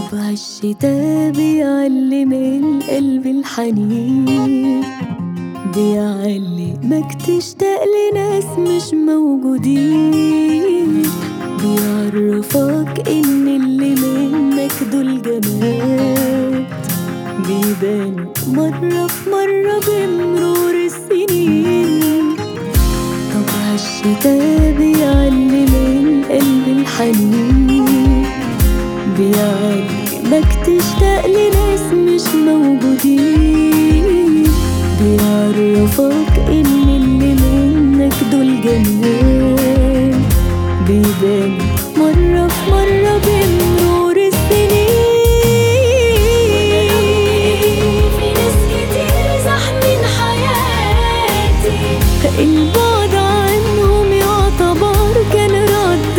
طبع الشتا بيعلم القلب الحنين بيعلمك تشتاق لناس مش موجودين بيعرفك ان اللي منك دول جمال بيبان مرة في مرة بمرور السنين طبع الشتا بيعلم القلب الحنين بيعلمك تشتاق لناس مش موجودين بيعرفك ان اللي منك دول جمال بيبان مرة في مرة بمرور السنين في ناس كتير زحمين حياتي البعد عنهم يعتبر كان رد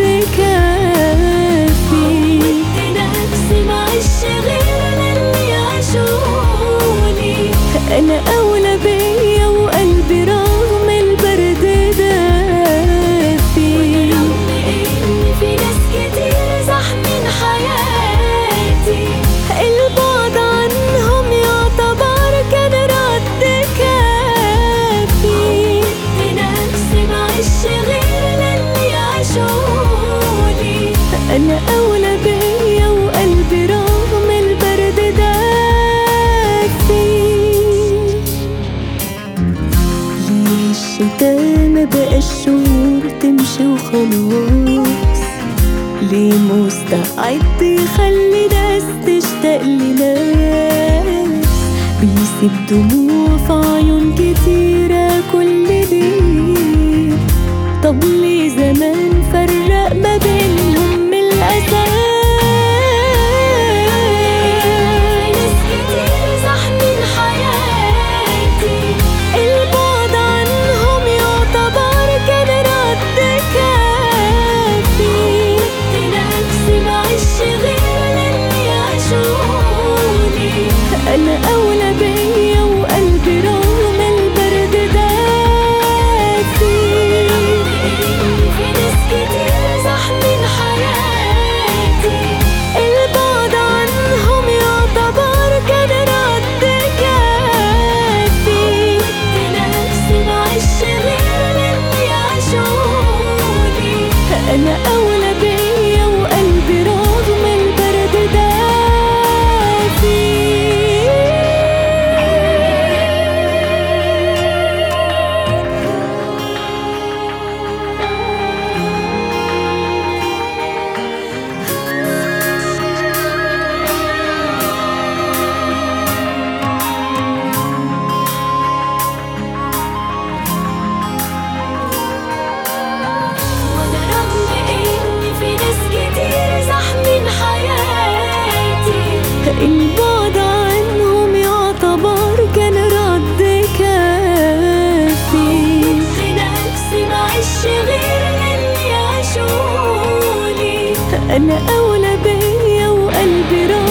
كافي وانت نفسي معيش غير للي عاشوني انا اولى بيا وقلبي رغم البرد دافي رغم ان في ناس كتير زحمين حياتي البعد عنهم يعتبر كان رد كافي نفسي معيش غير للي عاشوني انا اولى بيا وقلبي رغم البرد دافي ليه الشتا ما بقاش شهور تمشي وخلاص ليه مستعد يخلي ناس تشتاق لناس بيسيب دموع في عيون كتيرة كل ليل طب ليه زمان فرق ما بينهم من الأساس كتير زحمين حياتي البعد عنهم يعتبر كان رد كافي نفسي معيش غير للي عاشوني أنا أولى بيا وقلبي رغم البرد دافي في ناس كتير زحمين حياتي البعد عنهم يعتبر كان رد كافي نفسي معيش غير للي عاشوني أنا أولى بيا وقلبي رغم البرد وانا رغم ان في ناس كتير زحمين حياتي البعد عنهم يعتبر كان رد كافي في نفسي معيش غير للي عاشوني انا اولى بيا وقلبي راضي